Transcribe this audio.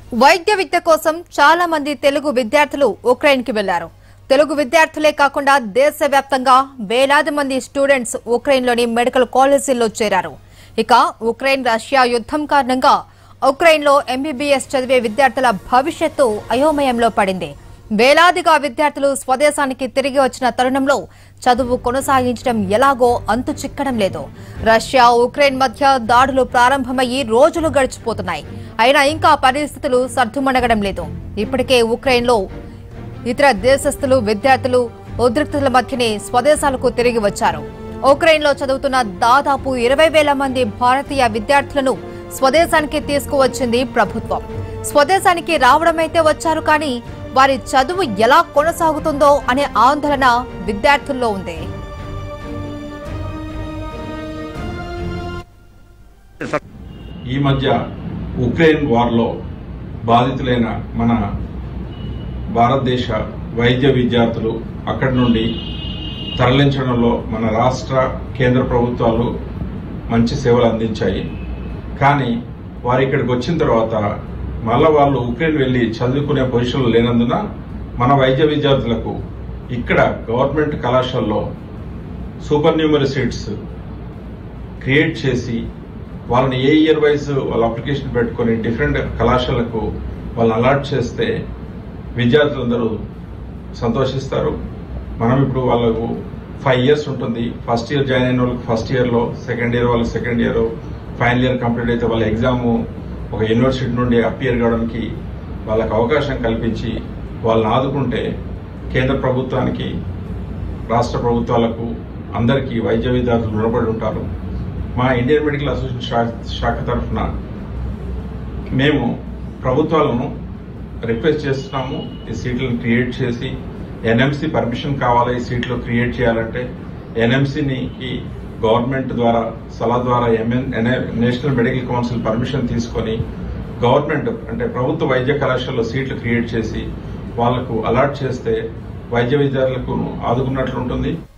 వైద్య విద్య కోసం చాలా మంది తెలుగు విద్యార్థులు ఉక్రెయిన్ కి వెళ్లారు తెలుగు విద్యార్థులే కాకుండా దేశవ్యాప్తంగా వేలాది మంది స్టూడెంట్స్ ఉక్రెయిన్ లోని మెడికల్ కాలేజీల్లో చేరారు ఇక ఉక్రెయిన్ రష్యా యుద్ధం కారణంగా ఉక్రెయిన్ లో ఎంబీబీఎస్ చదివే విద్యార్థుల భవిష్యత్తు అయోమయంలో పడింది వేలాదిగా విద్యార్థులు స్వదేశానికి తిరిగి వచ్చిన తరుణంలో చదువు కొనసాగించడం ఎలాగో అంతు చిక్కడం లేదు రష్యా ఉక్రెయిన్ మధ్య దాడులు ప్రారంభమయ్యి రోజులు గడిచిపోతున్నాయి అయినా ఇంకా పరిస్థితులు సర్దుమణగడం లేదు ఇప్పటికే ఉక్రెయిన్ లో ఇతర దేశస్థులు విద్యార్థులు ఉద్రిక్తతల మధ్యనే స్వదేశాలకు తిరిగి వచ్చారు ఉక్రెయిన్ లో చదువుతున్న దాదాపు ఇరవై వేల మంది భారతీయ విద్యార్థులను స్వదేశానికి తీసుకువచ్చింది ప్రభుత్వం స్వదేశానికి రావడమైతే వచ్చారు కానీ వారి చదువు ఎలా కొనసాగుతుందో అనే ఆందోళన విద్యార్థుల్లో ఉంది ఈ మధ్య ఉక్రెయిన్ వార్లో బాధితులైన మన భారతదేశ వైద్య విద్యార్థులు అక్కడి నుండి తరలించడంలో మన రాష్ట్ర కేంద్ర ప్రభుత్వాలు మంచి సేవలు అందించాయి కానీ వారు ఇక్కడికి వచ్చిన తర్వాత మళ్ళా వాళ్ళు ఉక్రెయిన్ వెళ్ళి చదువుకునే పొజిషన్లో లేనందున మన వైద్య విద్యార్థులకు ఇక్కడ గవర్నమెంట్ కళాశాలలో సూపర్ న్యూమరీ సీట్స్ క్రియేట్ చేసి వాళ్ళని ఏ ఇయర్ వైజ్ వాళ్ళ అప్లికేషన్ పెట్టుకొని డిఫరెంట్ కళాశాలకు వాళ్ళని అలాట్ చేస్తే విద్యార్థులందరూ సంతోషిస్తారు మనం ఇప్పుడు వాళ్ళకు ఫైవ్ ఇయర్స్ ఉంటుంది ఫస్ట్ ఇయర్ జాయిన్ అయిన వాళ్ళకి ఫస్ట్ ఇయర్లో సెకండ్ ఇయర్ వాళ్ళకి second year final year complete అయితే వాళ్ళ ఎగ్జామ్ ఒక యూనివర్సిటీ నుండి అపియర్ కావడానికి వాళ్ళకి అవకాశం కల్పించి వాళ్ళని ఆదుకుంటే కేంద్ర ప్రభుత్వానికి రాష్ట్ర ప్రభుత్వాలకు అందరికీ వైద్య విద్యార్థులు రుణపడి ఉంటారు మా ఇండియన్ మెడికల్ అసోసియేషన్ శా- శాఖ తరఫున మేము ప్రభుత్వాలను రిక్వెస్ట్ చేస్తున్నాము ఈ సీట్లను క్రియేట్ చేసి ఎన్ఎంసి పర్మిషన్ కావాలి ఈ సీట్లు క్రియేట్ చేయాలంటే ఎన్ఎంసీని గవర్నమెంట్ ద్వారా సలహా ద్వారా MN national medical council permission తీసుకొని గవర్నమెంట్ అంటే ప్రభుత్వ వైద్య కళాశాలలో సీట్లు క్రియేట్ చేసి వాళ్లకు అలాట్ చేస్తే వైద్య విద్యార్థులకు ఆదుకున్నట్లు ఉంటుంది